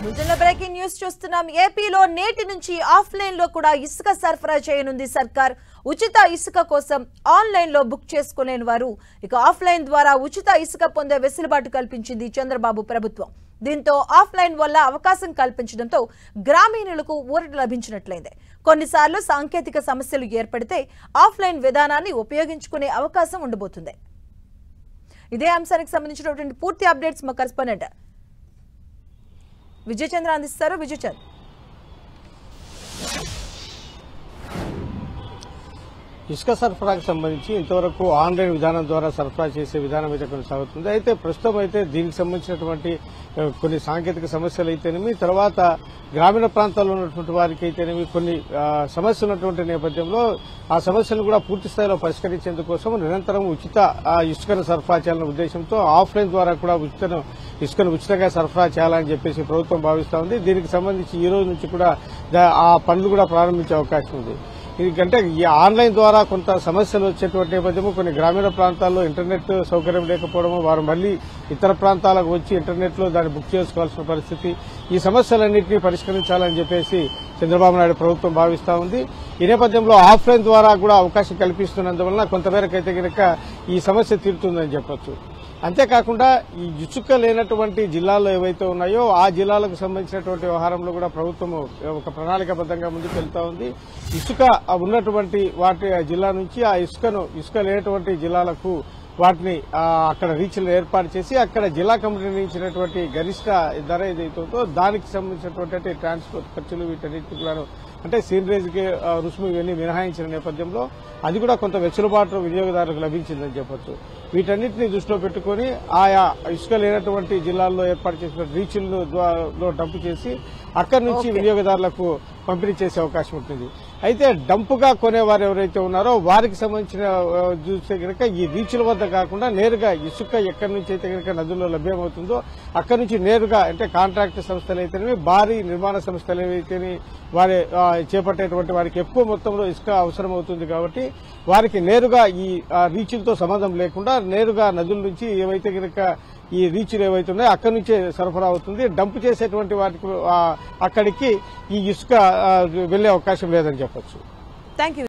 బులెటిన్లో breaking news చూస్తున్నాం ఏపీలో నేటి నుంచి ఆఫ్లైన్ లో కూడా ఇసుక సరఫరా చేయనుంది సర్కార్ ఉచిత ఇసుక కోసం ఆన్లైన్ లో బుక్ చేసుకునే వారు ఇక ఆఫ్లైన్ ద్వారా ఉచిత ఇసుక పొందే వెసులుబాటు కల్పించింది చంద్రబాబు ప్రభుత్వం దీంతో ఆఫ్లైన్ వల్ల అవకాశం కల్పించడంతో గ్రామీణులకు ఊరట లభించినట్లయింది కొన్నిసార్లు సాంకేతిక సమస్యలు ఏర్పడితే ఆఫ్లైన్ విధానాన్ని ఉపయోగించుకునే అవకాశం ఉండబోతుంది ఇదే అంశానికి సంబంధించినటువంటి పూర్తి అప్డేట్స్ మా కరెస్పాండెంట్ విజయ్ చంద్ర అందిస్తారు విజయ్ చంద్ర ఇసుక సరఫరాకు సంబంధించి ఇంతవరకు ఆన్లైన్ విధానం ద్వారా సరఫరా చేసే విధానం అయితే కొనసాగుతుంది అయితే ప్రస్తుతం అయితే దీనికి సంబంధించినటువంటి ఆ, కొన్ని సాంకేతిక సమస్యలు అయితేనేమి తర్వాత గ్రామీణ ప్రాంతాల్లో ఉన్నటువంటి వారికి అయితేనేమి కొన్ని ఆ, సమస్యలు ఉన్నటువంటి నేపథ్యంలో ఆ సమస్యలను కూడా పూర్తి స్థాయిలో పరిష్కరించేందుకోసం నిరంతరం ఉచిత ఆ, ఇసుకను సరఫరా చేయాలనే ఉద్దేశంతో ఆఫ్లైన్ ద్వారా కూడా ఉచితను ఇసుకను ఉచితంగా సరఫరా చేయాలని చెప్పేసి ప్రభుత్వం భావిస్తా ఉంది దీనికి సంబంధించి ఈ రోజు నుంచి కూడా దా- ఆ పనులు కూడా ప్రారంభించే అవకాశం ఉంది ఎందుకంటే ఈ ఆన్లైన్ ద్వారా కొంత సమస్యలు వచ్చేటువంటి నేపథ్యము కొన్ని గ్రామీణ ప్రాంతాల్లో ఇంటర్నెట్ సౌకర్యం లేకపోవడము వారు మళ్లీ ఇతర ప్రాంతాలకు వచ్చి ఇంటర్నెట్ లో దాన్ని బుక్ చేసుకోవాల్సిన పరిస్థితి ఈ సమస్యలన్నింటినీ పరిష్కరించాలని చెప్పేసి చంద్రబాబు నాయుడు ప్రభుత్వం భావిస్తా ఉంది ఈ నేపథ్యంలో ఆఫ్లైన్ ద్వారా కూడా అవకాశం కల్పిస్తున్నందువలన కొంతమేరకు అయితే కనుక ఈ సమస్య తీరుతుందని చెప్పొచ్చు అంతేకాకుండా ఈ ఇసుక లేనటువంటి జిల్లాల్లో ఏవైతే ఉన్నాయో ఆ జిల్లాలకు సంబంధించినటువంటి వ్యవహారంలో కూడా ప్రభుత్వం ఒక ప్రణాళికాబద్ధంగా ముందుకు వెళ్తా ఉంది ఇసుక ఉన్నటువంటి వాటి జిల్లా నుంచి ఆ ఇసుకను ఇసుక లేనటువంటి జిల్లాలకు వాటిని ఆ, అక్కడ రీచ్లు ఏర్పాటు చేసి అక్కడ జిల్లా కమిటీ నిర్ణయించినటువంటి గరిష్ట ధర ఏదైతే ఉందో దానికి సంబంధించినటువంటి ట్రాన్స్పోర్ట్ ఖర్చులు వీటన్నిటిని కూడా అంటే సీనరేజ్కి ఆ, రుసుము ఇవన్నీ మినహాయించిన నేపథ్యంలో అది కూడా కొంత వెసులుబాటు వినియోగదారులకు లభించిందని చెప్పొచ్చు వీటన్నిటిని దృష్టిలో పెట్టుకుని ఆయా ఇసుక లేనటువంటి జిల్లాల్లో ఏర్పాటు చేసిన రీచ్లను లో డంప్ చేసి అక్కడి నుంచి Okay. వినియోగదారులకు పంపిణీ చేసే అవకాశం ఉంటుంది అయితే డంపుగా కొనేవారు ఎవరైతే ఉన్నారో వారికి సంబంధించిన ఆ, చూస్తే కనుక ఈ రీచ్ల వద్ద కాకుండా నేరుగా ఇసుక ఎక్కడి నుంచి అయితే కనుక నదుల్లో లభ్యమవుతుందో అక్కడి నుంచి నేరుగా అంటే కాంట్రాక్ట్ సంస్థలు అయితేనేమి భారీ నిర్మాణ సంస్థలు ఏవైతేనే వారి ఆ, చేపట్టేటువంటి వారికి ఎక్కువ మొత్తంలో ఇసుక అవసరం అవుతుంది కాబట్టి వారికి నేరుగా ఈ ఆ, రీచ్లతో సంబంధం లేకుండా నేరుగా నదుల నుంచి ఏవైతే కనుక ఈ రీచ్లు ఏవైతే ఉన్నాయో అక్కడి నుంచే సరఫరా అవుతుంది డంప్ చేసేటువంటి వాటికి ఆ, అక్కడికి ఈ ఇసుక ఆ, వెళ్లే అవకాశం లేదని చెప్పొచ్చు థ్యాంక్ యూ